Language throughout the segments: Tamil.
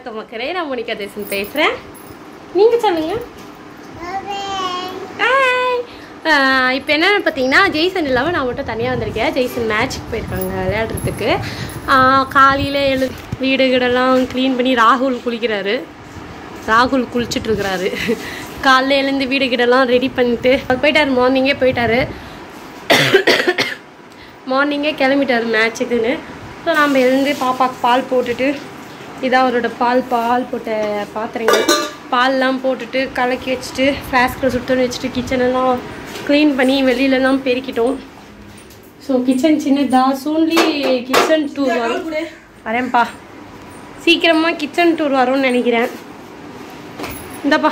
வணக்கம் மக்களே நான் மோனிகா தேசன் பேசுகிறேன் நீங்கள் சொல்லுங்க இப்போ என்னென்னு பார்த்தீங்கன்னா ஜெய்சன் இல்லாமல் நான் மட்டும் தனியாக வந்திருக்கேன் ஜெய்சன் மேட்ச்சுக்கு போயிருக்காங்க விளையாடுறதுக்கு காலையில் எழு வீடு வீடெல்லாம் க்ளீன் பண்ணி ராகுல் குளிக்கிறாரு ராகுல் குளிச்சுட்டு இருக்கிறாரு காலைல எழுந்து வீடு கிடலாம் ரெடி பண்ணிட்டு அவர் போயிட்டாரு மார்னிங்கே போயிட்டாரு மார்னிங்கே கிளம்பிட்டாரு மேட்ச்சுக்குன்னு ஸோ நம்ம எழுந்து பாப்பாக்கு பால் போட்டுட்டு இதான் அவரோட பால் பால் போட்ட பாத்திரங்கள் பால்லாம் போட்டுட்டு கலக்கி வச்சுட்டு ஃப்ளாஸ்கில் சுத்தம் வச்சுட்டு கிச்சனெல்லாம் க்ளீன் பண்ணி வெளியிலலாம் பெருக்கிட்டோம் ஸோ கிச்சன் சின்னதா சூன்லி கிச்சன் டூர் வரும் வரேன்ப்பா சீக்கிரமாக கிச்சன் டூர் வரும்னு நினைக்கிறேன் இந்தப்பா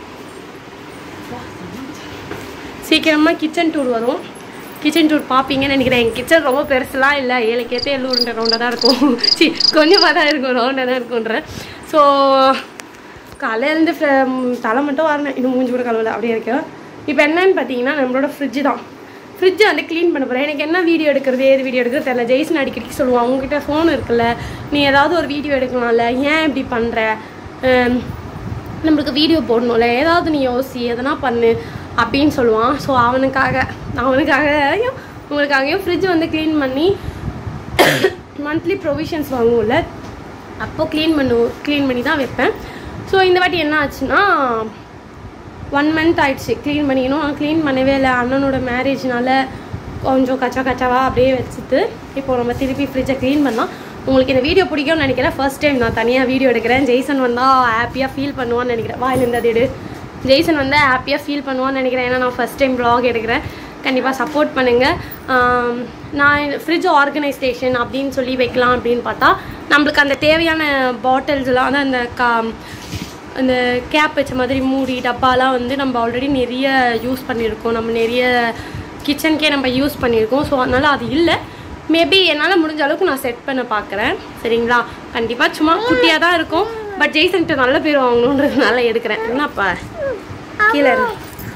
சீக்கிரமாக கிச்சன் டூர் வரும் கிச்சன் டூர் பார்ப்பீங்கன்னு நினைக்கிறேன் எங்கள் கிச்சன் ரொம்ப பெருசுலாம் இல்லை ஏழுக்கேற்ற எள்ளு உருண்டை ரவுண்டாக தான் இருக்கும் சி கொஞ்சமாக தான் இருக்கும் ரவுண்டாக தான் இருக்கும்ன்ற ஸோ காலையிலேருந்து தலை மட்டும் வரணும் இன்னும் மூஞ்சி கூட கழுவல அப்படியே இருக்கும் இப்போ என்னன்னு பார்த்தீங்கன்னா நம்மளோட ஃப்ரிட்ஜு தான் ஃப்ரிட்ஜை வந்து க்ளீன் பண்ண போகிறேன் எனக்கு என்ன வீடியோ எடுக்கிறது ஏது வீடியோ எடுக்கிறது தெரியல ஜெய்சன் அடிக்கடிக்கு சொல்லுவான் உங்ககிட்ட ஃபோன் இருக்குல்ல நீ ஏதாவது ஒரு வீடியோ எடுக்கலாம்ல ஏன் இப்படி பண்ணுற நம்மளுக்கு வீடியோ போடணும்ல ஏதாவது நீ யோசி எதனா பண்ணு அப்படின்னு சொல்லுவான் ஸோ அவனுக்காக அவனுக்காகவும் உங்களுக்காகவும் ஃப்ரிட்ஜ் வந்து க்ளீன் பண்ணி மந்த்லி ப்ரொவிஷன்ஸ் வாங்குவோம்ல அப்போது க்ளீன் பண்ணுவோம் க்ளீன் பண்ணி தான் வைப்பேன் ஸோ இந்த வாட்டி என்ன ஆச்சுன்னா ஒன் மந்த் ஆயிடுச்சு க்ளீன் பண்ணிக்கணும் நான் க்ளீன் பண்ணவே இல்லை அண்ணனோட மேரேஜ்னால கொஞ்சம் கச்சா கச்சாவா அப்படியே வச்சுட்டு இப்போ நம்ம திருப்பி ஃப்ரிட்ஜை க்ளீன் பண்ணோம் உங்களுக்கு இந்த வீடியோ பிடிக்கும்னு நினைக்கிறேன் ஃபர்ஸ்ட் டைம் நான் தனியாக வீடியோ எடுக்கிறேன் ஜெய்சன் வந்தால் ஹாப்பியாக ஃபீல் பண்ணுவான்னு நினைக்கிறேன் வாயிலேருந்து அது எடு ஜெய்சன் வந்து ஹாப்பியாக ஃபீல் பண்ணுவான்னு நினைக்கிறேன் ஏன்னா நான் ஃபஸ்ட் டைம் ப்ளாக் எடுக்கிறேன் கண்டிப்பாக சப்போர்ட் பண்ணுங்கள் நான் ஃப்ரிட்ஜ் ஆர்கனைசேஷன் அப்படின்னு சொல்லி வைக்கலாம் அப்படின்னு பார்த்தா நம்மளுக்கு அந்த தேவையான பாட்டில்ஸ்லாம் அதான் அந்த கா அந்த கேப் வச்ச மாதிரி மூடி டப்பாலாம் வந்து நம்ம ஆல்ரெடி நிறைய யூஸ் பண்ணியிருக்கோம் நம்ம நிறைய கிச்சனுக்கே நம்ம யூஸ் பண்ணியிருக்கோம் ஸோ அதனால் அது இல்லை மேபி என்னால் முடிஞ்ச அளவுக்கு நான் செட் பண்ண பார்க்குறேன் சரிங்களா கண்டிப்பாக சும்மா குட்டியாக தான் இருக்கும் பட் ஜெய்சன்ட்டு நல்ல பேர் வாங்கணுன்றதுனால எடுக்கிறேன் என்னப்பா கீழே இரு.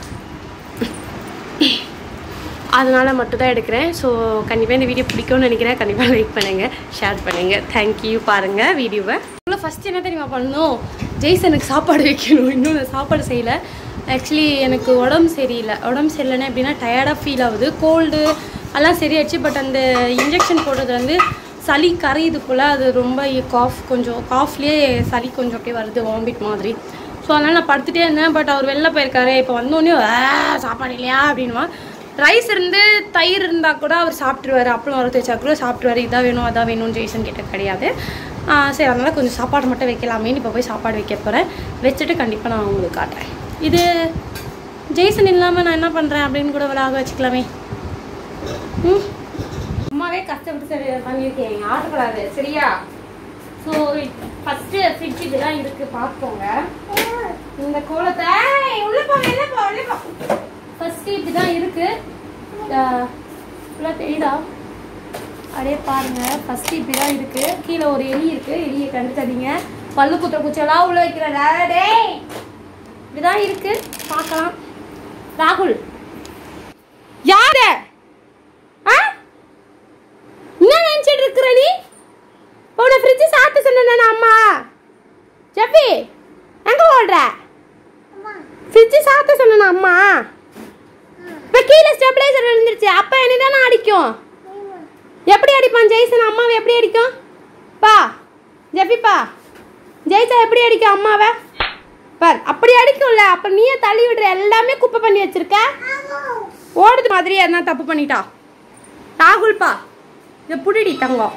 அதனால் மட்டும் தான் எடுக்கிறேன் ஸோ கண்டிப்பாக இந்த வீடியோ பிடிக்கும்னு நினைக்கிறேன் கண்டிப்பாக லைக் பண்ணுங்கள் ஷேர் பண்ணுங்கள் தேங்க்யூ பாருங்கள் வீடியோவை இவ்வளோ ஃபஸ்ட் என்ன தெரியுமா பண்ணணும் ஜெய்சனுக்கு சாப்பாடு வைக்கணும் இன்னும் நான் சாப்பாடு செய்யலை ஆக்சுவலி எனக்கு உடம்பு சரியில்லை உடம்பு சரியில்லைன்னா எப்படின்னா டயர்டாக ஃபீல் ஆகுது கோல்டு எல்லாம் சரியாயிடுச்சு பட் அந்த இன்ஜெக்ஷன் போடுறது வந்து சளி கரையுது போல் அது ரொம்ப காஃப் கொஞ்சம் காஃப்லேயே சளி கொஞ்சம் அப்படியே வருது வாமிட் மாதிரி ஸோ அதனால் நான் படுத்துட்டே இருந்தேன் பட் அவர் வெளில போயிருக்காரு இப்போ வந்தோடனே சாப்பாடு இல்லையா அப்படின்வா ரைஸ் இருந்து தயிர் இருந்தால் கூட அவர் சாப்பிட்ருவாரு அப்பளம் வர வச்சா கூட சாப்பிட்ருவாரு இதான் வேணும் அதான் வேணும்னு ஜெய்சன் கிட்ட கிடையாது ஆ, சரி அதனால் கொஞ்சம் சாப்பாடு மட்டும் வைக்கலாமேன்னு இப்போ போய் சாப்பாடு வைக்க போகிறேன் வச்சுட்டு கண்டிப்பாக நான் உங்களுக்கு காட்டுறேன் இது ஜெய்சன் இல்லாமல் நான் என்ன பண்ணுறேன் அப்படின்னு கூட விளாக வச்சுக்கலாமே ம் அம்மாவே கஷ்டப்பட்டு சரி பண்ணியிருக்கேன் ஆட்டக்கூடாது சரியா ஸோ ஃபஸ்ட்டு ஃப்ரிட்ஜ் இதெல்லாம் இருக்குது பார்த்துக்கோங்க இந்த கோலத்தை ஏய், உள்ள போ வெளில போ வெளில போ ஃபர்ஸ்ட் இப்படி தான் இருக்கு ஃபுல்லாக தெரியுதா அப்படியே பாருங்க ஃபர்ஸ்ட் இப்படி தான் இருக்கு கீழே ஒரு எலி இருக்கு எலியை கண்டுக்காதீங்க பல்லு குத்துற குச்செல்லாம் உள்ள வைக்கிறேன் டேய் இப்படிதான் இருக்கு பார்க்கலாம் ராகுல் யாரு ஆ என்ன நினைச்சிட்டு இருக்கிற நீ உன்னை ஃப்ரிட்ஜ் சாப்பிட்டு சொன்னேன் அம்மா ஜப்பி எங்க ஓடுற ஃப்ரிட்ஜ் சாத்த சொன்னா அம்மா இப்போ கீழே ஸ்டெபிளைசர் விழுந்துருச்சு அப்போ என்ன தானே அடிக்கும் எப்படி அடிப்பான் ஜெய்சன் அம்மாவை எப்படி அடிக்கும் பா ஜெபிப்பா ஜெய்சா எப்படி அடிக்கும் அம்மாவை பார் அப்படி அடிக்கும்ல அப்போ நீயே தள்ளி விடுற எல்லாமே குப்பை பண்ணி வச்சிருக்க ஓடுது மாதிரி எதனா தப்பு பண்ணிட்டா ராகுல்பா இதை புடிடி தங்கம்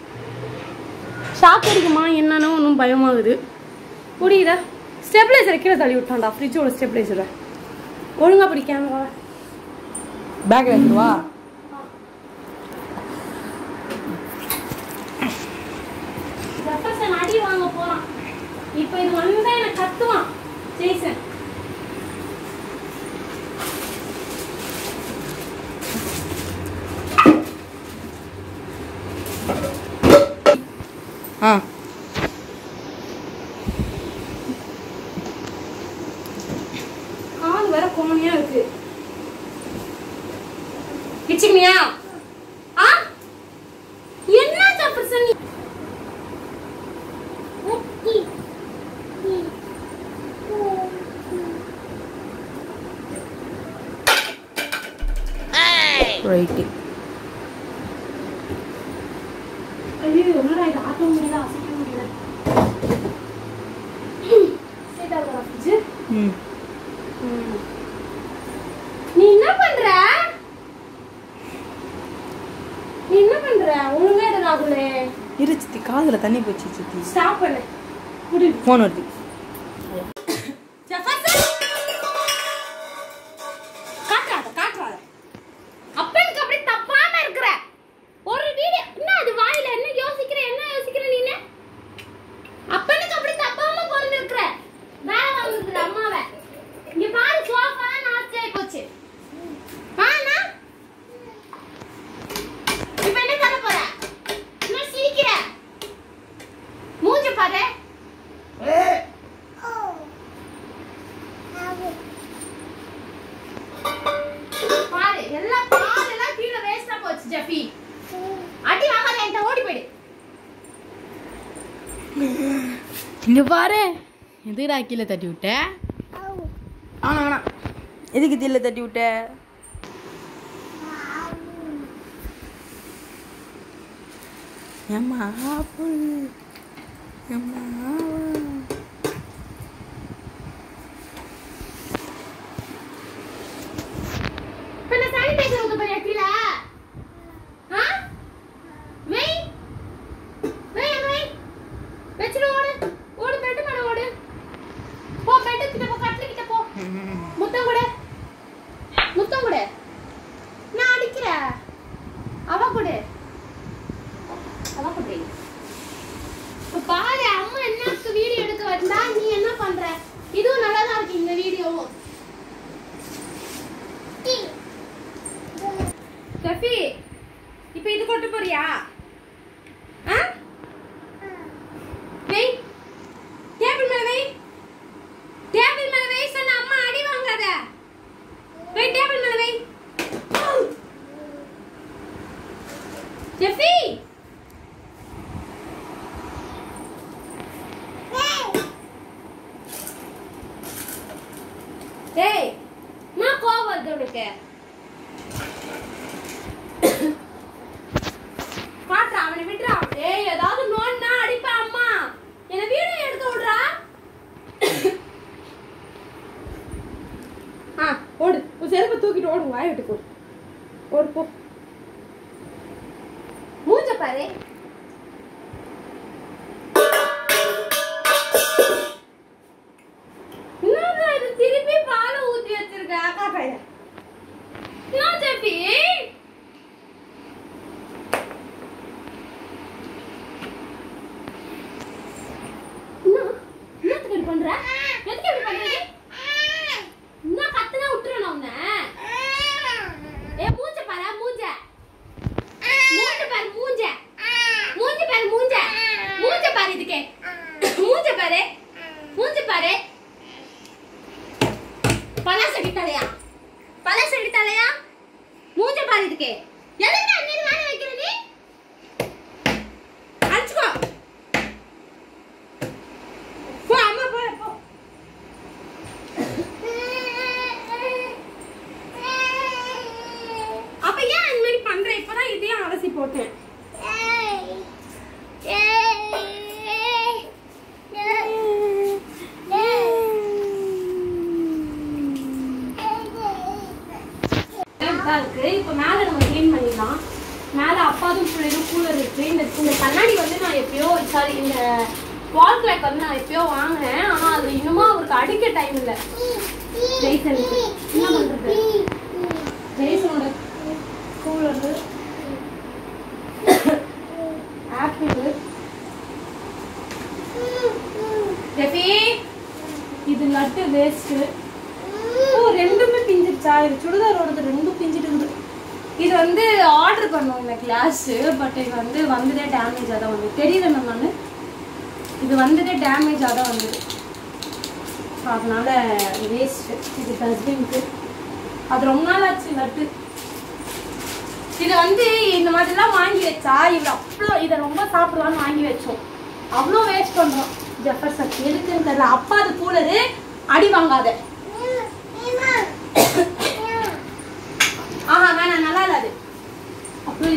ஷாக் அடிக்குமா என்னன்னு ஒன்றும் பயமாகுது புரியுதா ஸ்டெபிளைசர் கீழே தள்ளி விட்டான்டா ஃப்ரிட்ஜோட ஸ்டெபிளைசரை ஒழுங்கா பிடிக்காம பேக்ல எடுத்து வா ஜெஃபர்சன் அடி வாங்க போறான் இப்போ இது வந்தா எனக்கு கத்துவான் ஜெய்சன் ஆ கால் வேற கோணியா இருக்கு கிச்சிங்கயா ஆ என்ன ஜெஃபர்சன் நீ ரைட்டு ஐயோ என்னடா இது ஆட்ட முடியல அசைக்க முடியல சீதா ஃப்ரிட்ஜ் ம் நீ என்ன பண்ற நீ என்ன பண்ற ஒழுங்கா இரு ராகுலே இரு சித்தி காதில் தண்ணி போச்சு சித்தி ஸ்டாப் பண்ணு குடி ஃபோன் வருது ஜெஃபர்சன் காட்டுறாத காட்டுறாத அப்பனுக்கு அப்படி தப்பாம இருக்கிற ஒரு வீடியோ என்ன அது வாயில என்ன யோசிக்கிற என்ன யோசிக்கிற நீனு அப்பனுக்கு அப்படி தப்பாம பிறந்து இருக்கிற வேலை வாங்குறது அம்மாவை இங்க பாரு சோஃபா நாஸ்தி ஆயி போச்சு ஆனா இப்ப என்ன பண்ண போற என்ன சிரிக்கிற மூஞ்ச பாரு பாரு எல்லாம் பால் எல்லாம் கீழே வேஸ்டா போச்சு ஜெஃபி அடி வாங்காத என்கிட்ட ஓடி போயிடு இங்க பாரு எதுக்குடா கீழே தட்டி விட்ட ஆனா வேணாம் எதுக்கு கீழே தட்டி விட்ட ஏம்மா ஆப்பிள் ஏம்மா இப்ப நான் சானிடைசர் ஊத்த போறியா கீழே ஆ வெய் வெய் அங்க வெய் வச்சிரு ஓடு ஓடு பெட்டு மேல ஓடு போ பெட்டு கிட்ட போ கட்டில கிட்ட போ முத்தம் கொடு முத்தம் கொடு நான் அடிக்கிறேன் அவ கொடு அவ கொடு இப்ப பாரு அம்மா என்ன வீடியோ எடுக்க வந்தா நீ என்ன பண்ற இதுவும் நல்லா தான் இருக்கு இந்த வீடியோவும் கஃபி இப்போ இது கொண்டு போறியா ஆ வெய் டேபிள் மேல வெய் டேபிள் மேல வெய் சொன்ன அம்மா அடி வாங்காத வெய் டேபிள் மேல வெய் ஜெஃபி டேய் நான் கோவம் வருது உனக்கு காட்டுறா அவனை விட்டுறா ஏய் ஏதாவது நோண்டா அடிப்பா அம்மா என்ன வீடியோ எடுக்க விடுறா ஆ ஓடு உன் செருப்பை தூக்கிட்டு ஓடு வாய் விட்டு போடு ஓடு போ மூஞ்ச பாரு என்னடா இது திருப்பி பாலை ஊத்தி வச்சிருக்க அக்கா பையன் என்ன ஜெஃபி என்ன? என்னத்துக்கு இப்படி பண்ற? எதுக்கு இப்படி பண்ற நீ? என்ன கத்துனா விட்டுருவேன் நான் உன்னை. ஏய், மூஞ்ச பாரு, மூஞ்ச. மூஞ்ச பாரு, மூஞ்ச. மூஞ்ச பாரு, மூஞ்ச. மூஞ்ச பாரு இதுக்கு. மூஞ்ச பாரு. மூஞ்ச பாரு. பலாசடி தலையா? பலாசடி தலையா? மூஞ்ச பாரு இதுக்கு. எதுக்கு அந்நேரம் வேலை வைக்கிற நீ? அடிச்சுக்கோ போ அம்மா போ போ அப்ப ஏன் இந்த மாதிரி பண்ற இப்பதான் இதையும் அலசி போட்டேன் இதா இருக்கு இப்போ மேல நம்ம க்ளீன் பண்ணிடலாம் மேல அப்பாதும் பிள்ளையும் கூலர் இருக்கு இந்த இந்த கண்ணாடி வந்து நான் எப்பயோ சாரி இந்த வால் கிளாக் வந்து நான் எப்பயோ வாங்கினேன் ஆனா அது இன்னுமா அவருக்கு அடிக்க டைம் இல்ல ஜெய்சனுக்கு என்ன பண்றது ஜெய்சனோட கூலர் ஆப்பிள் ஜெஃபி இது லட்டு வேஸ்ட் ஓ ரெண்டுமே பிஞ்சிருச்சா இது சுடிதாரோடது ரெண்டும் பிஞ்சிட்டு இருக்குது இது வந்து ஆர்டர் பண்ணோம் இந்த கிளாஸ் பட் இது வந்து வந்ததே டேமேஜாக தான் வந்து தெரியுது நான் இது வந்ததே டேமேஜாக தான் வந்தது ஸோ அதனால வேஸ்ட் இது டஸ்ட்பின்க்கு அது ரொம்ப நாள் ஆச்சு லட்டு இது வந்து இந்த மாதிரிலாம் வாங்கி வச்சா இவ்வளோ அவ்வளோ இதை ரொம்ப சாப்பிடலாம்னு வாங்கி வச்சோம் அவ்வளோ வேஸ்ட் பண்ணுறோம் ஜெஃபர்சன் எதுக்குன்னு தெரியல அப்பா அது கூலரு அடி வாங்காத ஆஹா வேணாம் நல்லா இல்ல அது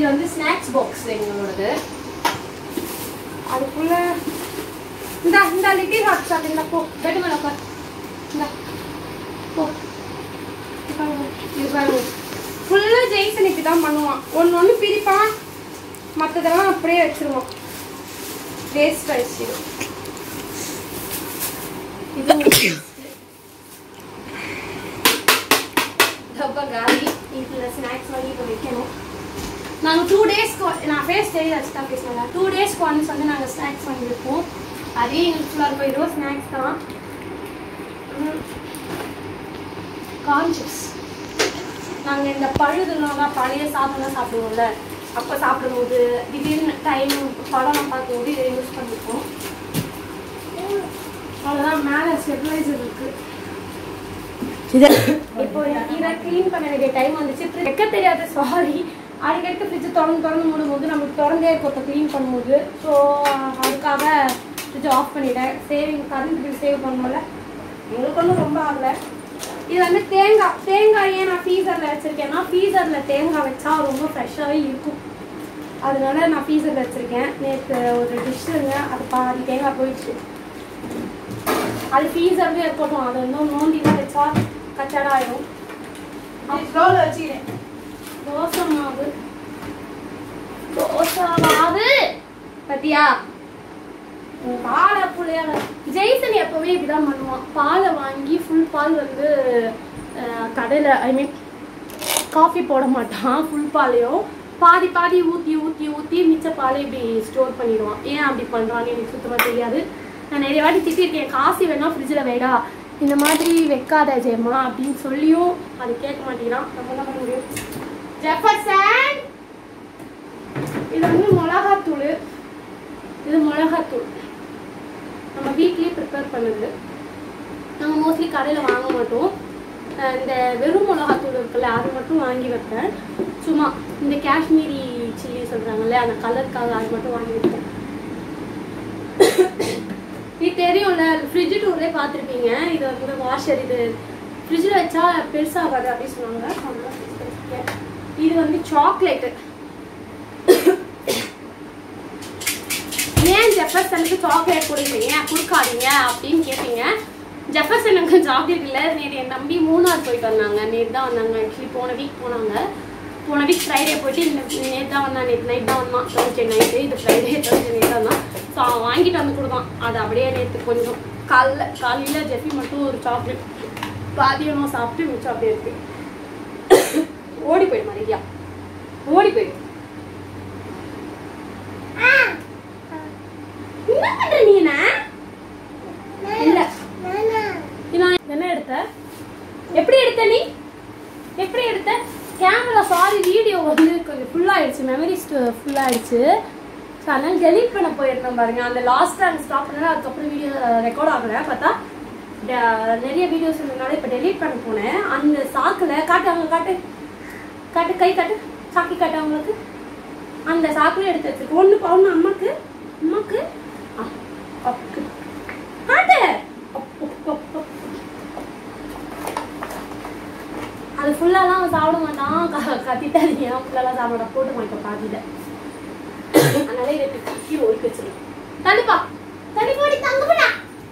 இது வந்து ஸ்நாக்ஸ் பாக்ஸ் எங்களோடது அதுக்குள்ள இந்த இந்த லிட்டில் ஹாட் ஷாட் இந்த போ பெட் மேல உட்கார் இந்த போ இது பாருங்க, இது பாருங்க ஃபுல்லாக ஜெய்சன் இப்படி தான் பண்ணுவான் ஒன்று ஒன்று பிரிப்பான் மற்றதெல்லாம் அப்படியே வச்சிருவான் வேஸ்ட் ஆயிடுச்சு இது டப்பா காலி இதில் ஸ்நாக்ஸ் வாங்கி இப்போ வைக்கணும் நாங்கள் டூ டேஸ்க்கு நான் ஃபேஸ் தெரியல வச்சு தான் பேசினாங்க டூ டேஸ்க்கு ஒன்ஸ் வந்து நாங்கள் ஸ்நாக்ஸ் வாங்கி வைப்போம் அதே எங்களுக்கு ஃபுல்லாக இருக்கும் இதுவும் ஸ்நாக்ஸ் தான் கான்ஷியஸ் நாங்கள் இந்த பழுதுலாம் பழைய சாதம்லாம் சாப்பிடுவோம்ல அப்போ சாப்பிடும்போது திடீர்னு டைம் படம்லாம் பார்க்கும்போது இதை யூஸ் பண்ணிப்போம் அவ்வளோதான் மேலே ஸ்டெபிளைசர் இருக்குது இது இப்போ இதை க்ளீன் பண்ண வேண்டிய டைம் வந்துச்சு fridge வைக்க தெரியாது சாரி அடிக்கடிக்கு ஃப்ரிட்ஜ் திறந்து திறந்து மூடும்போது நமக்கு திறந்தே இருக்கும் க்ளீன் பண்ணும்போது ஸோ அதுக்காக ஃப்ரிட்ஜ் ஆஃப் பண்ணிட்டேன் சேவிங் கரண்ட் பில் சேவ் பண்ணல எங்களுக்கு ஒன்றும் ரொம்ப ஆகல இது வந்து தேங்காய் தேங்காய் ஏன் நான் ஃப்ரீசரில் வச்சுருக்கேன்னா ஃப்ரீசரில் தேங்காய் வச்சா ரொம்ப ஃப்ரெஷ்ஷாகவே இருக்கும் அதனால நான் ஃப்ரீசரில் வச்சுருக்கேன் நேற்று ஒரு டிஷ்ஷுங்க அது பாதி தேங்காய் போயிடுச்சு அது ஃப்ரீசர்லேயே இருக்கட்டும் அது வந்து நோண்டி தான் வச்சா கச்சடா ஆயிடும் ஸ்லோவில் வச்சுக்கிறேன் தோசை மாவு தோசை மாவு பத்தியா பாலை புளியால ஜெய்சன் எப்பவுமே இப்படிதான் பண்ணுவான் பாலை வாங்கி ஃபுல் பால் வந்து அஹ், கடையில ஐ மீன் காஃபி போட மாட்டான் ஃபுல் பாலையும் பாதி பாதி ஊற்றி ஊற்றி ஊற்றி மிச்ச பாலை இப்படி ஸ்டோர் பண்ணிடுவான் ஏன் அப்படி பண்ணுறான்னு எனக்கு சுத்தமாக தெரியாது நான் நிறைய வாட்டி திட்டிருக்கேன் காசு வேணா ஃப்ரிட்ஜில் வைடா இந்த மாதிரி வைக்காத ஜெயமா அப்படின்னு சொல்லியும் அது கேட்க மாட்டேங்கிறான் நம்ம என்ன பண்ண முடியும் ஜெஃபர்சன் இது வந்து மிளகாத்தூள் இது மிளகாத்தூள் நம்ம வீட்லயே ப்ரிப்பேர் பண்ணுது நாங்கள் மோஸ்ட்லி கடையில் வாங்க மாட்டோம் அஹ் இந்த வெறும் மிளகாத்தூள் இருக்குல்ல அது மட்டும் வாங்கி வைப்பேன் சும்மா இந்த காஷ்மீரி சில்லி சொல்கிறாங்கல்ல அந்த கலருக்காக அது மட்டும் வாங்கி வைப்பேன் இது தெரியும்ல ஃப்ரிட்ஜ் டூர்லேயே பார்த்துருப்பீங்க இது வந்து வாஷர் இது ஃப்ரிட்ஜில் வச்சா பெருசாகாது அப்படின்னு சொன்னாங்க அதனால fridge ல வச்சிருக்கேன். இது வந்து சாக்லேட்டு ஏன் ஜெஃபர்சனுக்கு சாக்லேட் கொடுக்குறீங்க கொடுக்காதீங்க அப்படின்னு கேட்பீங்க ஜெஃபர்சனுக்கு சாக்லேட் இல்லை நேற்று என் தம்பி மூணார் போயிட்டு வந்தாங்க நேற்று தான் வந்தாங்க ஆக்சுவலி போன வீக் போனாங்க போன வீக் ஃப்ரைடே போயிட்டு இந்த நேற்று தான் வந்தான் நேற்று நைட் தான் வந்தான் தேர்ஸ்டே நைட்டு இது ஃப்ரைடே தேர்ஸ்டே நைட் தான் ஸோ அவன் வாங்கிட்டு வந்து கொடுத்தான் அது அப்படியே நேற்று கொஞ்சம் காலைல காலையில் ஜெஃபி மட்டும் ஒரு சாக்லேட் பாதியமாக சாப்பிட்டு மிச்சம் அப்படியே இருக்கு ஓடி போயிடு மரியா ஓடி போயிடு என்ன பண்ற நீ என்ன இல்ல நான் என்ன எடுத்த எப்படி எடுத்த நீ எப்படி எடுத்த கேமரா சாரி வீடியோ வந்து கொஞ்சம் ஃபுல் ஆயிடுச்சு மெமரி ஃபுல் ஆயிடுச்சு ஸோ அதனால டெலீட் பண்ண போயிருந்தேன் பாருங்க அந்த லாஸ்ட் டைம் ஸ்டாப் பண்ணல அதுக்கப்புறம் வீடியோ ரெக்கார்ட் ஆகல பார்த்தா ட- நிறைய வீடியோஸ் இருந்தனால இப்போ டெலீட் பண்ண போனேன் அந்த சாக்குல காட்டு அவங்க காட்டு காட்டு கை காட்டு சாக்கி காட்டு அவங்களுக்கு அந்த சாக்குல எடுத்து வச்சிருக்கு ஒன்று ஒன்று அம்மாக்கு அம்மாக்கு ஆ, அப்பு. காட்டு அப்பு, அப்பு, அப்பு. அது ஃபுல்லாலாம் அவன் சாப்பிட மாட்டான் க- கத்திட்டாதீங்க ஃபுல்லாலாம் சாப்பிட மாட்டான் போட்டு மாட்டான் பாதியில அதனால இதை இப்படி கீழே ஒதுக்கி வச்சிருக்கேன் கண்டிப்பா கண்டிப்பா நீ தங்க போடா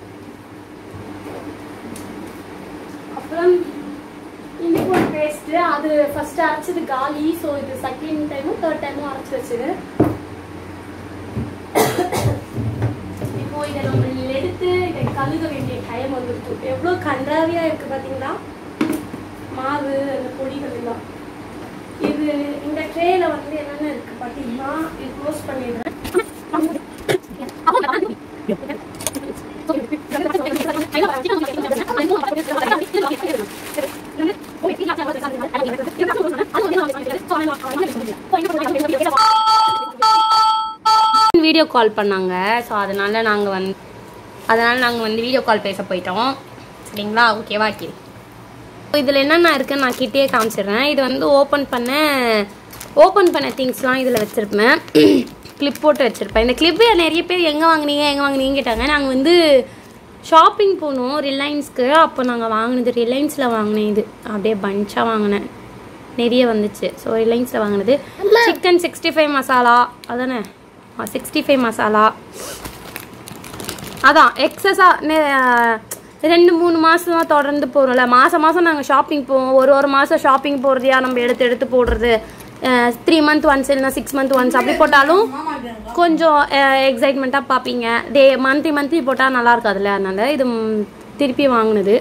அப்புறம் இன்னைக்கு ஒரு பேஸ்ட்டு அது ஃபர்ஸ்ட் அரைச்சது காலி ஸோ இது செகண்ட் டைமும் தேர்ட் டைமும் அரைச்சி வச்சது இப்போ இதை நம்ம எடுத்து இதை கழுக வேண்டிய டைம் வந்துருக்கு எவ்வளோ கன்றாவியாக இருக்கு பார்த்தீங்களா மாவு அந்த பொடிகள் எல்லாம் இது இந்த ட்ரேல வந்து என்னென்ன இருக்கு பார்த்தீங்கன்னா இது க்ளோஸ் பண்ணிடுறேன் வீடியோ கால் பண்ணாங்க ஸோ அதனால நாங்கள் வந்து அதனால நாங்கள் வந்து வீடியோ கால் பேச போயிட்டோம் சரிங்களா ஓகேவா கே இதில் என்னென்ன இருக்குன்னு நான் கிட்டே காமிச்சிடுறேன் இது வந்து ஓப்பன் பண்ண ஓப்பன் பண்ண திங்ஸ்லாம் இதில் வச்சுருப்பேன் கிளிப் போட்டு வச்சுருப்பேன் இந்த கிளிப்பு நிறைய பேர் எங்கே வாங்குனீங்க எங்கே வாங்குனீங்கன்னு கேட்டாங்க நாங்கள் வந்து ஷாப்பிங் போனோம் ரிலையன்ஸ்க்கு அப்போ நாங்கள் வாங்கினது ரிலையன்ஸில் வாங்கினேன் இது அப்படியே பஞ்சாக வாங்கினேன் நிறைய வந்துச்சு ஸோ ரிலையன்ஸில் வாங்கினது சிக்கன் சிக்ஸ்டி ஃபைவ் மசாலா அதானே சிக்ஸ்டி ஃபைவ் மசாலா அதான் எக்ஸஸாக ரெண்டு மூணு மாசமா தொடர்ந்து போகிறோம்ல மாதம் மாதம் நாங்கள் ஷாப்பிங் போவோம் ஒரு ஒரு மாதம் ஷாப்பிங் போகிறதையா நம்ம எடுத்து எடுத்து போடுறது த்ரீ மந்த் ஒன்ஸ் இல்லைனா சிக்ஸ் மந்த் ஒன்ஸ் அப்படி போட்டாலும் கொஞ்சம் எக்ஸைட்மெண்ட்டாக பார்ப்பீங்க டே மந்த்லி மந்த்லி போட்டால் நல்லா இருக்காதுல்ல அதனால இது ம், திருப்பி வாங்கினது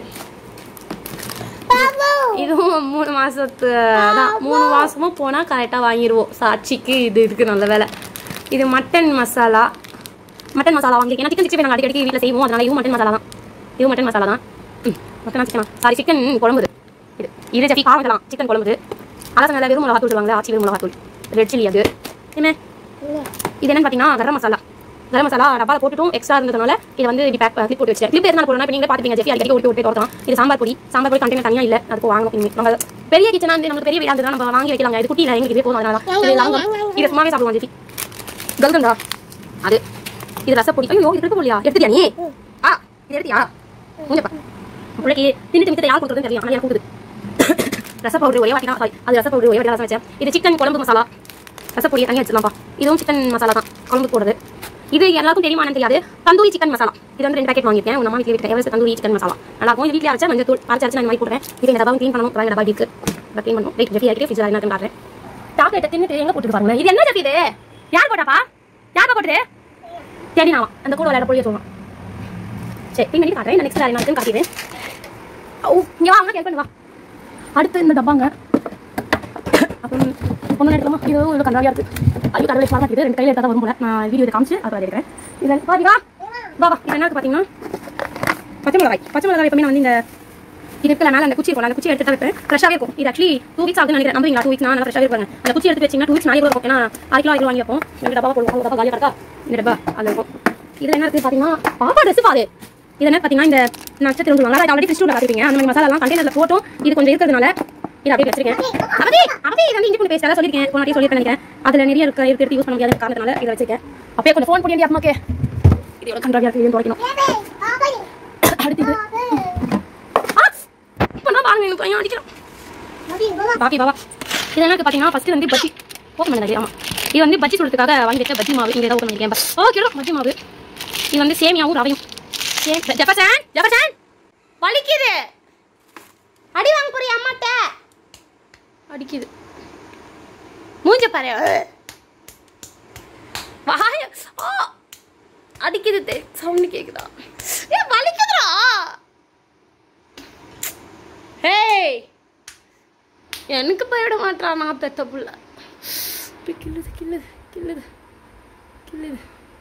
இதுவும் மூணு மாசத்து அதான் மூணு மாசமும் போனால் கரெக்டாக வாங்கிடுவோம் சாட்சிக்கு இது இருக்கு நல்ல வேலை இது மட்டன் மசாலா மட்டன் மசாலா வாங்கியிருக்கேன் ஏன்னா சிக்கன் சிக்ஸ்டி நாங்கள் அடிக்கடி வீட்டில் செய்வோம் அதனால இதுவும் மட்டன் மசாலா தான் இதுவும் மட்டன் மசாலா தான் ம் மட்டன் சிக்கனா சாரி சிக்கன் குழம்புது இது இது சரி காரம் இதெல்லாம் சிக்கன் குழம்புது அதான் நல்ல வெறும் மிளகாத்தூள் சொல்லுவாங்க ஆச்சி வெறும் மிளகாத்தூள் ரெட் சில்லி அது என்ன இது என்னன்னு பார்த்தீங்கன்னா கரம் மசாலா கரம் மசாலா டப்பால போட்டுட்டும் எக்ஸ்ட்ரா இருந்ததுனால இதை வந்து இப்படி பேக் கிளிப் போட்டு வச்சேன் கிளிப் எதனால போடணும் இப்போ நீங்களே பார்த்துப்பீங்க ஜெஃபி அடிக்கடி ஓட்டி ஓட்டி தோறலாம் இது சாம்பார் பொடி சாம்பார் பொடி கண்டெய்னர் தனியாக இல்லை அதுக்கு வாங்கணும் இனிமே. நம்ம பெரிய கிச்சனா வந்து நமக்கு பெரிய வீடா இருந்ததுனா நம்ம வாங்கி வைக்கலாங்க இது குட்டி இல்லை எங்களுக்கு இதே போதும் அதனால தான். இது லவங்கம் இதை சும்மாவே சாப்பிடுவோம் ஜெஃபி கல்கண்டா அது இது ரசப்பொடி ஐயோ இது எடுக்க போலியா எடுத்துட்டியா நீ ஆ இது எடுத்தியா மூஞ்சப்பா பிள்ளைக்கு தின்னுட்டு மிச்சத்தை யார் கொடுக்குறதுன்னு தெரியும் ஆனால் யார் கொடுக்குது ரச பவுடர் ஒரே வாட்டி தான் sorry, அது ரச பவுடர் ஒரே வாட்டி தான் ரசம் வச்சேன் இது சிக்கன் குழம்பு மசாலா ரசப்பொடியை தனியாக வச்சிடலாம்ப்பா இதுவும் சிக்கன் மசாலா தான் குழம்பு போடுறது இது எல்லாருக்கும் தெரியுமான்னு தெரியாது தந்தூரி சிக்கன் மசாலா இது வந்து ரெண்டு பேக்கெட் வாங்கியிருக்கேன் உங்க அம்மா வீட்டில் விட்டு எவரெஸ்ட் தந்தூரி சிக்கன் மசாலா நல்லா இருக்கும் இது வீட்டில் அரைச்சா மஞ்சள் தூள் அரைச்சு அரைச்சு நான் இந்த மாதிரி போடுறேன் இது இந்த டப்பாவும் க்ளீன் பண்ணணும் அப்புறம் டப்பா இருக்கு அதை க்ளீன் பண்ணணும் வெயிட் ஜெஃபி ஆகிட்டு ஃபிஜ் என்ன காட்டுறேன் சாக்லேட்டை தின்னுட்டு எங்க போட்டு பாருங்க இது என்ன ஜெஃபி இது யார் போட்டாப்பா யார் போட்டுது தேடி நான் அந்த கூட விளையாட போய் சொல்லுவான் சரி க்ளீன் பண்ணி காட்டுறேன் நெக்ஸ்ட் வேலை நான் காட்டிடுறேன் ஓ இங்கே வா அவங்க ஹெல்ப் பண்ணு வா அடுத்து இந்த டப்பாங்க அப்புறம் ஒன்று எடுக்கலாமா இது இவ்வளோ கண்டாவியாக இருக்கு ஐயோ கடவுளை பார்த்துட்டு ரெண்டு கையில் எடுத்தால் தான் வரும் போல நான் வீடியோ இதை காமிச்சு அப்புறம் அதை எடுக்கிறேன் இது பாருங்க வா வா இது என்ன இருக்கு பார்த்தீங்கன்னா பச்சை மிளகாய் பச்சை மிளகாய் எப்பவுமே நான் வந்து இந்த இது இருக்குல்ல மேலே அந்த குச்சி இருக்கும் அந்த குச்சி எடுத்து தான் வைப்பேன் ஃப்ரெஷ்ஷாகவே இருக்கும் இது ஆக்சுவலி டூ வீக்ஸ் ஆகுதுன்னு நினைக்கிறேன் நம்புறீங்களா டூ வீக்ஸ் நான் ஃப்ரெஷ்ஷாகவே இருப்பாங்க அந்த குச்சி எடுத்து வச்சிங்கன்னா டூ வீக்ஸ் நாளைக்கு இருக்கும் ஏன்னா அரை கிலோ அரை கிலோ வாங்கி வைப்போம் ரெண்டு டப்பா போடுவோம் ஒரு டப்பா காலியாக இருக்கா இந்த டப்பா அதில் இருக்கும் இதில் என்ன இருக்குது பார்த்தீங்கன்னா பாப்பா ட்ரெஸ் பாரு இது என்ன பார்த்தீங்கன்னா இந்த நட்சத்திரம் சொல்லுவாங்க அதை ஆல்ரெடி ஃபிஷ் பார்த்துருப்பீங்க அந்த மாதிரி மசாலாலாம் கண்டெய்னரில் போட்டும் இது கொஞ்சம் இருக்கிறதுனால இதை அப்படியே வச்சிருக்கேன் அவதி அவதி இது வந்து இஞ்சி பூண்டு பேஸ்ட் எல்லாம் சொல்லியிருக்கேன் போன வாட்டி சொல்லியிருக்கேன் நினைக்கிறேன் அதில் நிறைய இருக்க எடுத்து எடுத்து யூஸ் பண்ண முடியாத காரணத்தினால இதை வச்சிருக்கேன் அப்பயே கொஞ்சம் ஃபோன் பண்ணி அம்மாக்கு இது எவ்வளோ கண்டாவியாக இருக்குது இதுவும் துடைக்கணும் அடுத்து இது ஆ! இப்போ தான் பாருங்க எனக்கு பையன் அடிக்கிறான் பாப்பி பாபா இது என்ன பார்த்தீங்கன்னா ஃபர்ஸ்ட் வந்து பஜ்ஜி ஓப்பன் பண்ணது ஆமாம் இது வந்து பஜ்ஜி சுடுறதுக்காக வாங்கி வச்ச பஜ்ஜி மாவு இங்கே ஏதாவது ஓப்பன் பண்ணிருக்கேன் ஓ கிலோ பஜ்ஜி மாவு இது வந்து சேமியாவும் ரவையும் சேம் ஜெபசன் ஜெபசன் வலிக்குது அடி வாங்க போறிய அம்மாட்ட அடிக்குது மூஞ்ச பாரு வாய ஆ அடிக்குது சவுண்ட் கேக்குதா ஏ வலிக்குதுடா ஹேய் எனக்கு போயிட மாட்டான் நான் பெத்த புள்ள இப்படி கிள்ளுது கிள்ளுது கிள்ளுது கிள்ளுது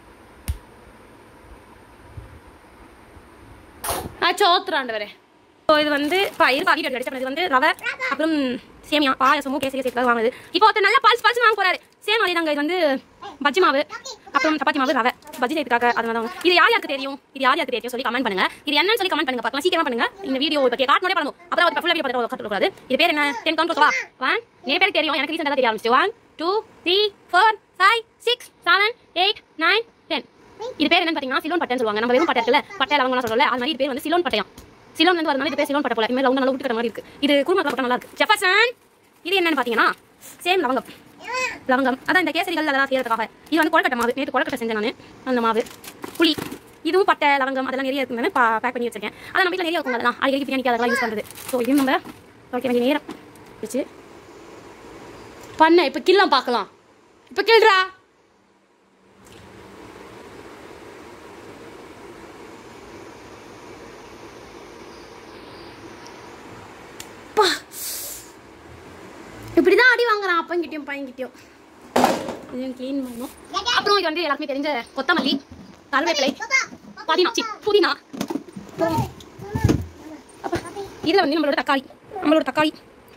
ஆ சோத்துறாண்டு ஸோ இது வந்து பா இது பாக்கெட் அடிச்ச இது வந்து ரவை அப்புறம் சேமியா பாயசமும் கேசரி சேர்த்து வாங்குது இப்போ ஒருத்தர் நல்லா பல்ஸ் பல்ஸ் வாங்க போறாரு சேம் அதே தாங்க இது வந்து பஜ்ஜி மாவு அப்புறம் சப்பாத்தி மாவு ரவை பஜ்ஜி செய்யறதுக்காக அதனால தான் இது யார் யாருக்கு தெரியும் இது யார் யாருக்கு தெரியும் சொல்லி கமெண்ட் பண்ணுங்க இது என்னன்னு சொல்லி கமெண்ட் பண்ணுங்க பார்க்கலாம் சீக்கிரமா பண்ணுங்க இந்த வீடியோ இப்போ காட்டணும் பண்ணணும் அப்புறம் ஒரு ஃபுல்லாக வீடியோ பார்த்து கற்றுக்கூடாது இது பேர் என்ன டென் கவுண்ட் வா ஒன் நிறைய பேருக்கு தெரியும் எனக்கு ரீசெண்டாக தெரிய ஆரம்பிச்சு one two three four five six seven eight nine ten இது பேர் என்னன்னு பார்த்தீங்கன்னா சிலோன் பட்டைன்னு சொல்லுவாங்க நம்ம வெறும் பட்டை இருக்குல்ல பட்டை லவங்கலாம் சொல்றோம்ல அது மாதிரி இது பேர் வந்து சிலோன் பட்டையாம் சிலோன் வந்து வரனால இது பேர் சிலோன் பட்டை போல இது ரவுண்ட் நல்லா விட்டுக்கிற மாதிரி இருக்கு இது குருமா பட்டம் நல்லா இருக்கு ஜெஃபர்சன் இது என்னன்னு பார்த்தீங்கன்னா சேம் லவங்கம் லவங்கம் அதான் இந்த கேசரிகள் அதெல்லாம் செய்யறதுக்காக இது வந்து கொழக்கட்டை மாவு நேற்று கொழக்கட்டை செஞ்சேன் நான் அந்த மாவு புளி இதுவும் பட்டை லவங்கம் அதெல்லாம் நிறைய இருக்குன்னு பேக் பண்ணி வச்சிருக்கேன் அதான் நம்ம வீட்டில் நிறைய இருக்கும் அதெல்லாம் அடிக்கடி பிரியாணிக்கு அதெல்லாம் யூஸ் பண்ணுறது ஸோ இதையும் நம்ம ஓகே வேண்டிய நேரம் வச்சு பண்ண இப்போ கில்லாம் பார்க்கலாம் இப்போ கில்றா இப்படி தான் அடி வாங்குறான் அப்பங்கிட்டயும் பையன்கிட்டயும் இதையும் க்ளீன் பண்ணணும் அப்புறம் இது வந்து எல்லாருக்குமே தெரிஞ்ச கொத்தமல்லி கருவேப்பிலை புதினா சி புதினா இதில் வந்து நம்மளோட தக்காளி நம்மளோட தக்காளி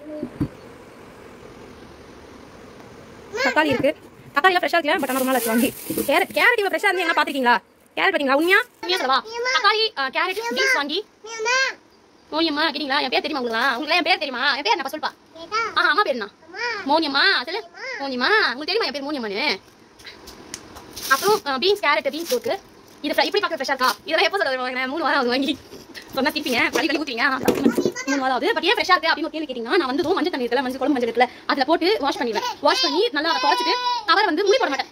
தக்காளி இருக்கு தக்காளி ஃப்ரெஷ்ஷாக இருக்கல பட் ஆனால் ரொம்ப நாள் ஆச்சு வாங்கி கேரட் கேரட் இவ்வளோ ஃப்ரெஷ்ஷாக இருந்து எங்கே பார்த்துருக்கீங்களா கேரட் பார்த்தீங்களா உண்மையா உண்மையா சொல்லவா தக்காளி கேரட் பீன்ஸ் வாங்கி மோனியம்மா கேட்டீங்களா என் பேர் தெரியுமா உங்களுக்கு உங்களுக்கு என் பேர் தெரியுமா என் பேர் என்ன சொல்லுப்பா ஆ அம்மா பேர் என்ன மோனியம்மா சொல்லு மோனியம்மா உங்களுக்கு தெரியுமா என் பேர் மோனியம்மானு அப்புறம் பீன்ஸ் கேரட் பீன்ஸ் இருக்கு இது fry- இப்படி பார்க்க ஃப்ரெஷ்ஷாக இருக்கா இதெல்லாம் எப்போ சொல்ல மூணு வாரம் ஆகுது வாங்கி சொன்னா திருப்பிங்க வழி கழி ஊற்றுவீங்க மூணு வாரம் ஆகுது பட் ஏன் ஃப்ரெஷ்ஷாக இருக்கு அப்படின்னு ஒரு கேள்வி கேட்டிங்கன்னா நான் வந்து மஞ்சள் தண்ணி இருக்குல்ல மஞ்சள் குழம்பு மஞ்சள் இருக்குல்ல அதில் போட்டு வாஷ் பண்ணிடுவேன் வாஷ் பண்ணி நல்லா அதை தொடச்சிட்டு கவர் வந்து மூடி போட மாட்டேன்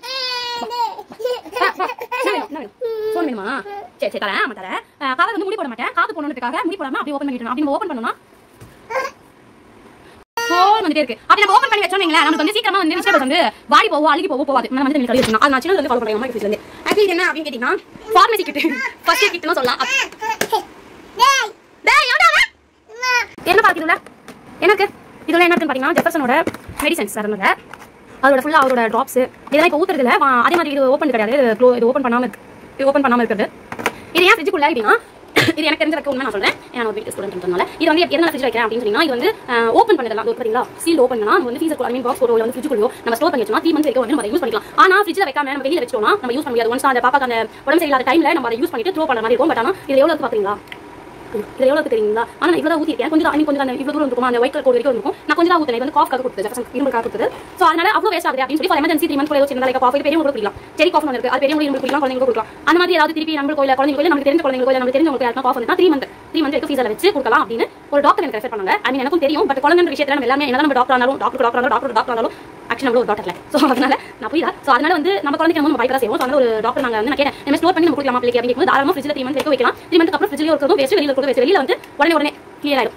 ஃபோன் வேணுமா சரி சரி தரேன் ஆமா தரேன் கவர் வந்து முடி போட மாட்டேன் காது போடணுன்றதுக்காக முடி போடாம அப்படியே ஓப்பன் பண்ணிட்டு அப்படி ஓப்பன் பண்ணோம்னா ஃபோன் வந்துட்டே இருக்கு அப்படி நம்ம ஓப்பன் பண்ணி வச்சோம்னீங்களா நமக்கு வந்து சீக்கிரமா வந்து வெஜிடபிள்ஸ் வந்து வாடி போவோம் அழுகி போவோ போவாது நம்ம வந்து தண்ணி கழுவி வச்சிருந்தோம் அது நான் சின்ன வந்து ஃபாலோ பண்ணுறேன் அம்மா கிட்ட இருந்து ஆக்சுவலி இது என்ன அப்படின்னு கேட்டிங்கன்னா ஃபார்மசி கிட் ஃபர்ஸ்ட் எய்ட் கிட்னு சொல்லலாம் டேய், எவன்டா அவன்? என்ன பாருக்கு இதுல என்ன இருக்கு இதுல என்ன இருக்குன்னு பாத்தீங்கன்னா ஜெஃபர்சனோட மெடிசன்ஸ் சார் அதோட ஃபுல்லா அவரோட ட்ராப்ஸ் இதெல்லாம் இப்போ ஊத்துறது இல்ல வா- அதே மாதிரி இது ஓப்பன் கிடையாது இது clo- இது ஓப்பன் பண்ணாம இருக்கு இது ஓப்பன் பண்ணாம இருக்கிறது இது ஏன் ஃப்ரிட்ஜுக்குள்ள அப்படின்னா இது எனக்கு தெரிஞ்ச வைக்க உண்மை நான் சொல்றேன் ஏன்னா நான் வீட்டு ஸ்டூடெண்ட்னால இது வந்து எதனால ஃப்ரிட்ஜ் வைக்கிறேன் அப்படின்னு சொன்னீங்கன்னா இது வந்து ஓப்பன் பண்ணதெல்லாம் அது பாத்தீங்களா சீல் ஓப்பன் பண்ணா நம்ம வந்து ஃபீஸர் ஐ மீன் பாக்ஸ் போட்டோ வந்து ஃப்ரிட்ஜுக்குள்ளோ நம்ம ஸ்டோர் பண்ணி வச்சோம்னா த்ரீ மந்த்ஸ் வரைக்கும் வந்து நம்ம யூஸ் பண்ணிக்கலாம் ஆனா ஃப்ரிட்ஜ்ல வைக்காம நம்ம வெளியில வச்சோம்னா நம்ம யூஸ் பண்ண முடியாது ஒன்ஸ் அந்த பாப்பாக்கு அந்த உடம்பு சரியில்லாத டைம்ல நம்ம அதை யூஸ் பண்ணிட்டு த்ரோ பண்ண மாதிரி இருக்கும் பட் ஆனா இது எவ்வளவு இருக்கு பாத்தீங்களா இது எவ்வளவு தெரியுங்களா ஆனா நான் இவ்வளவு ஊத்திருக்கேன் கொஞ்சம் தான் கொஞ்சம் அந்த இவ்வளவு தூரம் இருக்கும் அந்த ஒயிட் கலர் கோட் வரைக்கும் இருக்கும் நான் கொஞ்சம் தான் ஊத்தினேன் இது வந்து காஃப் காக கொடுத்தது ஜெஃபர்சன் இரும்புக்காக கொடுத்தது சோ அதனால அவ்வளவு வேஸ்ட் ஆகுது அப்படின்னு சொல்லி ஃபார் எமர்ஜென்சி த்ரீ மந்த்ஸ் கூட சின்ன லைக் காஃப் பெரியவங்க கூட குடிக்கலாம் செரி காஃப் இருக்கு அது பெரியவங்க இரும்பு குடிக்கலாம் குழந்தைங்களுக்கு கொடுக்கலாம் அந்த மாதிரி ஏதாவது திருப்பி நம்ம கோயில குழந்தைங்க கோயில நமக்கு தெரிஞ்ச குழந்தைங்க கோயில நமக்கு தெரிஞ்சவங்களுக்கு யாருக்கும் காஃப் வந்து த்ரீ மந்த் த்ரீ மந்த் வரைக்கும் ஃபீஸில் வச்சு கொடுக்கலாம் அப்படின்னு ஒரு டாக்டர் எனக்கு ரெஃபர் பண்ணாங்க ஐ மீன் எனக்கும் தெரியும் பட் குழந்தை விஷயத்துல நம்ம எல்லாமே என்ன நம்ம டாக்டர் ஆனாலும் டாக்டர் டாக்டர் ஆனாலும் டாக்டர் டாக்டர் ஆனாலும் ஆக்சுவலி நம்மளும் ஒரு டாக்டர்ல ஸோ அதனால நான் புரியுதா ஸோ அதனால வந்து நம்ம குழந்தைக்கு நம்ம பயப்பட செய்வோம் ஸோ அதனால ஒரு டாக்டர் நாங்கள் வந்து நான் கேட்டேன் நம்ம ஸ்டோர் பண்ணி நம்ம கொடுக்கலாமா பிள்ளைக்கு அப்படின்னு கேட்கும்போது தாராளமாக ஃப்ரிட்ஜில் த்ரீ மந்த் வரைக்கும் வைக்கலாம் த்ரீ மந்த் அப்புறம் ஃப்ரிட்ஜில் இருக்கிறதும் வேஸ்ட் வெளியில் இருக்கிறதும் வேஸ்ட் வெளியில் வந்து உடனே உடனே கிளியர் ஆயிடும்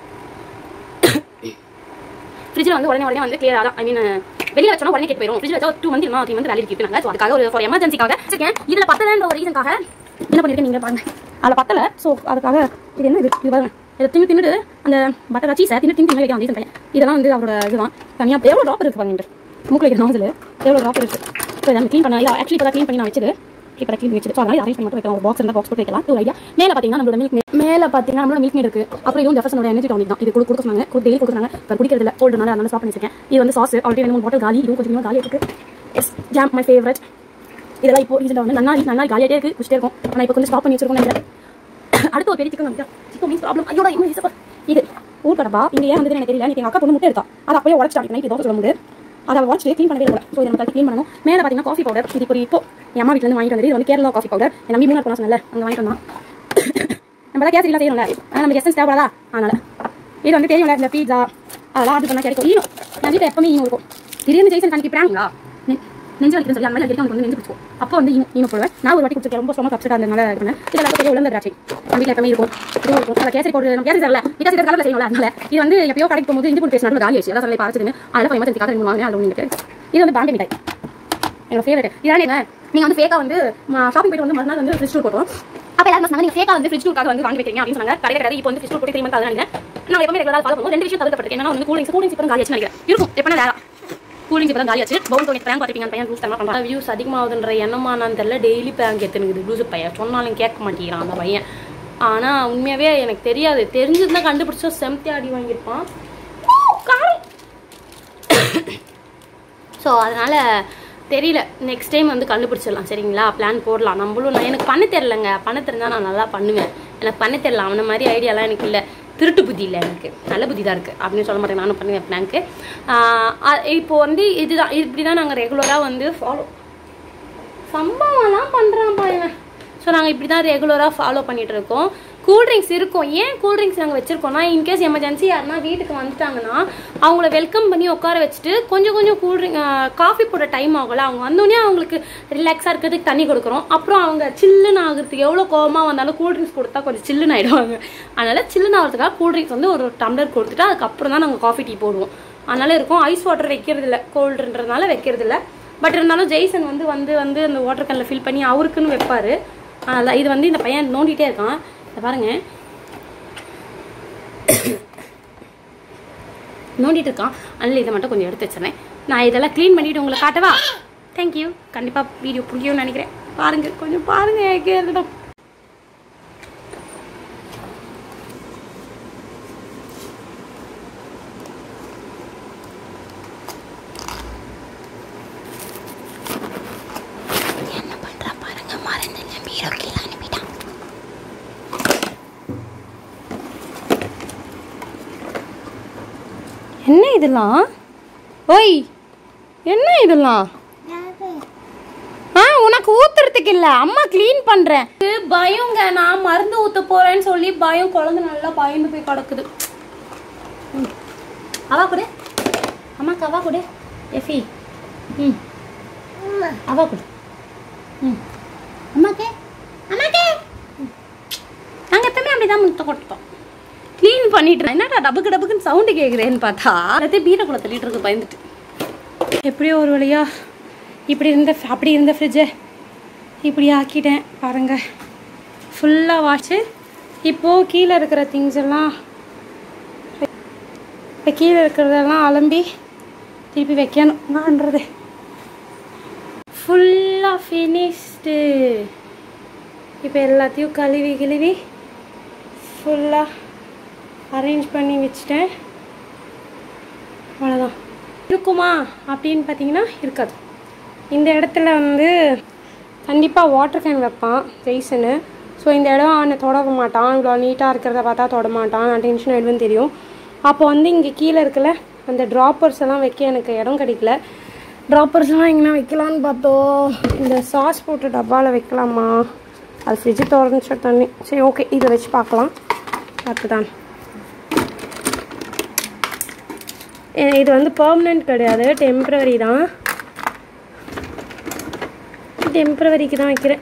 ஃப்ரிட்ஜில் வந்து உடனே உடனே வந்து கிளியர் ஆகும் ஐ மீன் வெளியே வச்சோம்னா உடனே கேட்டு போயிடும் ஃப்ரிட்ஜில் வச்சா டூ மந்த் இல்லை த்ரீ மந்த் வேலைக்கு கேட்பாங்க ஸோ அதுக்காக ஒரு ஃபார் எமர்ஜென்சிக்காக வச்சிருக்கேன் இதில் பத்தலன்ற ஒரு ரீசனுக்காக என்ன பண்ணிருக்கேன் நீங்கள் பாருங்க அதில் பத்தல ஸோ அதுக்காக இது என்ன இது இது பாருங்க இதை தின்னு தின்னுட்டு அந்த பட்டர் சீஸை தின்னு தின்னு தின்னு வைக்கலாம் ரீசன் பையன் இதெல்லாம் வந்து அவரோட இதுதான் தனியாக எவ்வளோ ட்ராப் இருக்கு பாருங்க மூக்கில் வைக்கிற நாசில் எவ்வளோ ட்ராப் இருக்கு ஸோ இதை க்ளீன் பண்ண இதை ஆக்சுவலி இப்போ க்ளீன் பண்ணி நான் வச்சது இப்போ க்ளீன் பண்ணி வச்சது ஸோ அதனால அரேஞ்ச் பண்ணி மட்டும் வைக்கலாம் ஒரு பாக்ஸ் இருந்தால் பாக்ஸ் போட்டு வைக்கலாம் ஒரு ஐடியா மேலே பார்த்தீங்கன்னா நம்மளோட மில்க் மேலே பார்த்தீங்கன்னா நம்மளோட மில்க் இருக்கு அப்புறம் இதுவும் ஜெஃபர்சனோட எனர்ஜி டானிக் தான் இது கொடுக்க கொடுக்க சொன்னாங்க கொடுத்து டெய்லி கொடுக்குறாங்க இப்போ குடிக்கிறது இல்லை கோல்டுனால அதனால ஸ்டாப் பண்ணிருக்கேன் இது வந்து சாஸ் ஆல்ரெடி ரெண்டு மூணு பாட்டில் காலி இதுவும் கொஞ்சம் காலி இருக்கு எஸ் ஜாம் மை ஃபேவரட் இதெல்லாம் இப்போ ரீசெண்டாக வந்து நன்னாரி நன்னாரி காலியாட்டே இருக்கு குடிச்சிட்டே இருக்கும் ஆனால் இப்போ கொஞ்சம் ஸ்டாப் பண்ணி வச்சிருக்கோம் நினைக்கிறேன் அடுத்து ஒரு பெரிய சிக்கன் வந்துட்டா சிக்கன் மீன்ஸ் ப்ராப்ளம் ஐயோட இன்னும் ஈஸியாக இது ஊர் கடப்பா இங்கே ஏன் வந்து எனக்கு தெரியல நீங்க அக்கா பொண்ணு முட்டை எடுத்தா அதை அப்படியே உடச்சிட்டாங்க நைட்டு தோசை சொல்ல முடியாது அதை உடச்சிட்டு க்ளீன் பண்ணவே இல்லை ஸோ இதை நம்ம க்ளீன் பண்ணணும் மேலே பார்த்தீங்கன்னா காஃபி பவுடர் இது இப்போ இப்போ என் அம்மா வீட்டில் இருந்து வாங்கிட்டு வந்தது இது வந்து கேரளா காஃபி பவுடர் என் நம்பி மூணு போனா சொன்னல அங்கே வாங்கிட்டு வந்தான் நம்ம தான் கேசரிலாம் செய்யணும்ல ஆனால் நமக்கு எசன்ஸ் தேவைப்படாதா அதனால இது வந்து தெரியும்ல இந்த பீஸா அதெல்லாம் ஆர்டர் பண்ணால் கிடைக்கும் ஈனும் என் வீட்டில் எப்பவுமே ஈனும் இருக்கும் திடீர்னு ஜெய்சன் கணக்கு பிராங்களா நெஞ்சு வலிக்கிறேன் சொல்லி அந்த மாதிரி அடிக்கடி வந்து நெஞ்சு பிடிச்சிக்கும் அப்போ வந்து ஈனு ஈனு போடுவேன் நான் ஒரு வாட்டி குடிச்சிருக்கேன் ரொம்ப ஸ்டொமக் அப்செட் இருந்ததுனால இது பண்ணேன் இதெல்லாம் பெரிய உலக திராட்சை நம்ம வீட்டில் எப்பவுமே இருக்கும் இதுவும் இருக்கும் அதில் கேசரி போட்டு நம்ம கேசரி தரல வித்தியாச கலரில் செய்யணும்ல அதனால இது வந்து எப்பயோ கடைக்கு போகும்போது இஞ்சி போட்டு பேசினா காலி ஆச்சு அதான் சொல்லி பார்த்துன்னு அதில் எமர்ஜென்சிக்காக ரெண்டு மூணு வாங்கினேன் அதில் ஒன்று இது வந்து பாம்பே மிட்டாய் என்னோட ஃபேவரட் இதானே நீங்க வந்து ஃபேக்கா வந்து ஷாப்பிங் போயிட்டு வந்து மறுநாள் வந்து ஃப்ரிட்ஜ் டூர் போட்டோம் அப்ப எல்லாரும் சொன்னாங்க நீங்க ஃபேக்கா வந்து ஃப்ரிட்ஜ் டூர்க்காக வந்து வாங்கி வைக்கிறீங்க அப்படின்னு சொன்னாங்க கடையில கிடையாது இப்போ வந்து ஃப்ரிட்ஜ் டூர் போட்டு த்ரீ மந்த் ஆகுது நான் எப்பவுமே ரெகுலரா ஃபாலோ பண்ணுவோம் ரெண்டு விஷயம் தவிர்க்கப்பட்டிருக்கு என்னன்னா வந்து கூலிங்ஸ் கூலிங்ஸ் இப்போ காலி ஆச்சு நினைக்கிறேன் இருக்கும் எப்பனா வேற கூலிங்ஸ் இப்போ காலி ஆச்சு பவுன் தோணி பேங்க் பார்த்துப்பீங்க பையன் ரூல்ஸ் தரமா பண்ணுறான் வியூஸ் அதிகமாகுதுன்ற எண்ணமா நான் தெரியல டெய்லி பேங்க் எத்தனுக்குது லூஸ் பையன் சொன்னாலும் கேட்க மாட்டேங்கிறான் அந்த பையன் ஆனா உண்மையாவே எனக்கு தெரியாது தெரிஞ்சதுன்னா கண்டுபிடிச்சா செம்தி அடி வாங்கியிருப்பான் காரம் ஸோ அதனால் தெரியல நெக்ஸ்ட் டைம் வந்து கண்டுபிடிச்சிடலாம் சரிங்களா பிளான் போடலாம் நம்மளும் நான் எனக்கு பண்ண தெரிலங்க பண்ண தெரிஞ்சா நான் நல்லா பண்ணுவேன் எனக்கு பண்ண தெரியல அவன மாதிரி ஐடியாலாம் எனக்கு இல்லை திருட்டு புத்தி இல்லை எனக்கு நல்ல புத்தி தான் இருக்குது அப்படின்னு சொல்ல மாட்டேன் நானும் பண்ணுவேன் பிளான்க்கு இப்போ வந்து இதுதான் இப்படி தான் நாங்கள் ரெகுலராக வந்து ஃபாலோ சம்பவம்லாம் பண்ணுறான் பாருங்க ஸோ நாங்கள் இப்படி தான் ரெகுலராக ஃபாலோ பண்ணிட்டு இருக்கோம் கூல்ட்ரிங்க்ஸ் இருக்கும் ஏன் கூல்ட்ரிங்க்ஸ் நாங்கள் வச்சிருக்கோம்னா இன்கேஸ் எமர்ஜென்சி யாருன்னா வீட்டுக்கு வந்துட்டாங்கன்னா அவங்கள வெல்கம் பண்ணி உட்கார வச்சுட்டு கொஞ்சம் கொஞ்சம் கூல்ட்ரிங்க் காஃபி போட டைம் ஆகல அவங்க வந்தோடனே அவங்களுக்கு ரிலாக்ஸாக இருக்கிறதுக்கு தண்ணி கொடுக்குறோம் அப்புறம் அவங்க சில்லுன்னு ஆகுறதுக்கு எவ்வளோ கோவமாக வந்தாலும் கூல்ட்ரிங்க்ஸ் கொடுத்தா கொஞ்சம் சில்லுன்னு ஆயிடுவாங்க அதனால சில்லுன்னு ஆகிறதுக்காக கூல்ட்ரிங்க்ஸ் வந்து ஒரு டம்ளர் கொடுத்துட்டு அதுக்கப்புறம் தான் நாங்கள் காஃபி டீ போடுவோம் அதனால இருக்கும் ஐஸ் வாட்டர் வைக்கிறது இல்லை கோல்டுன்றதுனால வைக்கிறது இல்லை பட் இருந்தாலும் ஜெய்சன் வந்து வந்து வந்து அந்த வாட்டர் கேனில் ஃபில் பண்ணி அவருக்குன்னு வைப்பாரு அதனால் இது வந்து இந்த பையன் நோண்டிட்டே இருக்கான் இதை பாருங்க நோண்டிட்டு இருக்கான் அதனால இதை மட்டும் கொஞ்சம் எடுத்து வச்சிடறேன் நான் இதெல்லாம் க்ளீன் பண்ணிட்டு உங்களுக்கு காட்டவா தேங்க்யூ கண்டிப்பாக வீடியோ பிடிக்கும்னு நினைக்கிறேன் பாருங்க கொஞ்சம் பாருங்க கேட்குறதுனா என்ன பண்றா பாருங்க மறந்து பீரோ கீழே அனுப்பிட்டான் என்ன இதெல்லாம் ஓய் என்ன இதெல்லாம் ஆ உனக்கு ஊத்துறதுக்கு இல்ல அம்மா க்ளீன் பண்றேன் இது பயங்க நான் மருந்து ஊத்த போறேன்னு சொல்லி பயம் குழந்தை நல்லா பயந்து போய் கிடக்குது அவா கொடு அம்மாக்கு அவா கொடு எஃபி ம் அவா கொடு ம் அம்மாக்கு அம்மாக்கு நாங்கள் எப்பவுமே அப்படி தான் முட்டை கொடுத்தோம் க்ளீன் பண்ணிட்டு என்னடா டபுக்கு டபுக்குன்னு சவுண்டு கேட்குறேன்னு பார்த்தா எல்லாத்தையும் பீரை குள்ள தள்ளிட்டு இருக்கு பயந்துட்டு எப்படியோ ஒரு வழியா இப்படி இருந்த அப்படி இருந்த ஃப்ரிட்ஜை இப்படி ஆக்கிட்டேன் பாருங்க ஃபுல்லாக வாஷு இப்போது கீழே இருக்கிற திங்ஸ் எல்லாம் இப்போ கீழே இருக்கிறதெல்லாம் அலம்பி திருப்பி வைக்கணும் நான்றது ஃபுல்லாக ஃபினிஷ்டு இப்போ எல்லாத்தையும் கழுவி கிழுவி ஃபுல்லாக அரேஞ்ச் பண்ணி வச்சுட்டேன் அவ்வளோதான் இருக்குமா அப்படின்னு பார்த்தீங்கன்னா இருக்காது இந்த இடத்துல வந்து கண்டிப்பாக வாட்டர் கேன் வைப்பான் ஜெய்சனு ஸோ இந்த இடம் அவனை தொட மாட்டான் இவ்வளோ நீட்டாக இருக்கிறத பார்த்தா தொட மாட்டான் நான் டென்ஷன் ஆகிடுவேன்னு தெரியும் அப்போ வந்து இங்கே கீழே இருக்கல அந்த ட்ராப்பர்ஸ் எல்லாம் வைக்க எனக்கு இடம் கிடைக்கல ட்ராப்பர்ஸ்லாம் எங்கன்னா வைக்கலான்னு பார்த்தோம் இந்த சாஸ் போட்டு டப்பாவில் வைக்கலாமா அது ஃப்ரிட்ஜு திறந்துச்ச தண்ணி சரி ஓகே இதை வச்சு பார்க்கலாம் பார்த்து தான் ஏ- இது வந்து பர்மனெண்ட் கிடையாது டெம்ப்ரவரி தான் டெம்ப்ரவரிக்கு தான் வைக்கிறேன்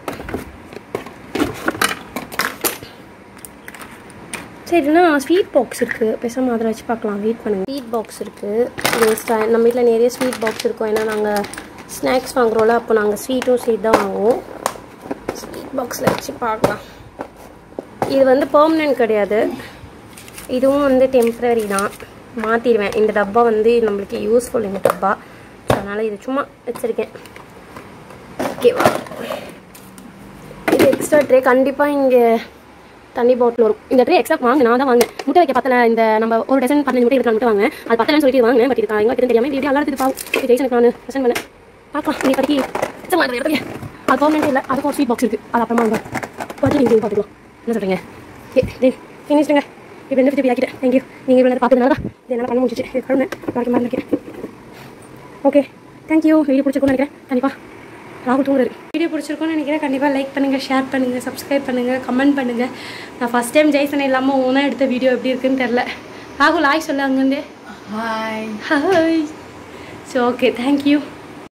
சரிண்ணா ஸ்வீட் பாக்ஸ் இருக்குது பேசாமல் அதில் வச்சு பார்க்கலாம் வெயிட் பண்ணுங்கள் ஸ்வீட் பாக்ஸ் இருக்குது இது ஸ்ட- நம்ம வீட்டில் நிறைய ஸ்வீட் பாக்ஸ் இருக்கும் ஏன்னா நாங்கள் ஸ்நாக்ஸ் வாங்குறோம்ல அப்போ நாங்கள் ஸ்வீட்டும் சேர்த்து தான் வாங்குவோம் ஸ்வீட் பாக்ஸில் வச்சு பார்க்கலாம் இது வந்து பெர்மனெண்ட் கிடையாது இதுவும் வந்து டெம்ப்ரரி தான் மாற்றிடுவேன் இந்த டப்பா வந்து நம்மளுக்கு யூஸ்ஃபுல் இந்த டப்பா ஸோ அதனால் இது சும்மா வச்சுருக்கேன் ஓகேவா இது எக்ஸ்ட்ரா ட்ரே கண்டிப்பாக இங்கே தண்ணி பாட்டில் வரும் இந்த ட்ரே எக்ஸ்ட்ரா வாங்க நான் தான் வாங்க முட்டை வைக்க பத்தல இந்த நம்ம ஒரு டசன் பதினஞ்சு முட்டை இருக்கலாம் முட்டை வாங்க அது பத்தலன்னு சொல்லிட்டு வாங்கினேன் பட் இது எங்கே வைக்கிறது தெரியாமல் இப்படி அல்லாடுறது பாவம் இது ஜெயிசனுக்கு நான் பிரசன் பண்ணேன் பார்க்கலாம் நீ கடைக்கு சும்மா அது எடுத்துங்க அது பர்மனெண்ட் இல்லை அதுக்கு ஒரு ஸ்வீட் பாக்ஸ் இருக்குது அது அப்புறமா வந்து பார்த்து நீங்கள் பார்த்துக்கலாம் என்ன சொல்கிறீங்க ஏ தென் ஃபினிஷ்டுங்க இப்போ என்ன திருப்பி ஆக்கிட்டேன் தேங்க்யூ நீங்கள் இவ்வளோ நேரம் பார்த்ததுனால தான் இது என்னால் பண்ண முடிச்சிச்சு இது கழுவுனேன் நாளைக்கு மாதிரி நினைக்கிறேன் ஓகே தேங்க்யூ வீடியோ பிடிச்சிருக்கும்னு நினைக்கிறேன் கண்டிப்பாக ராகுல் தூங்குறாரு வீடியோ பிடிச்சிருக்கும்னு நினைக்கிறேன் கண்டிப்பாக லைக் பண்ணுங்கள் ஷேர் பண்ணுங்கள் சப்ஸ்கிரைப் பண்ணுங்கள் கமெண்ட் பண்ணுங்கள் நான் ஃபஸ்ட் டைம் ஜெய்சன் இல்லாமல் ஓனாக எடுத்த வீடியோ எப்படி இருக்குன்னு தெரில ராகுல் ஆய் சொல்லு அங்கேருந்தே hi hi so okay thank you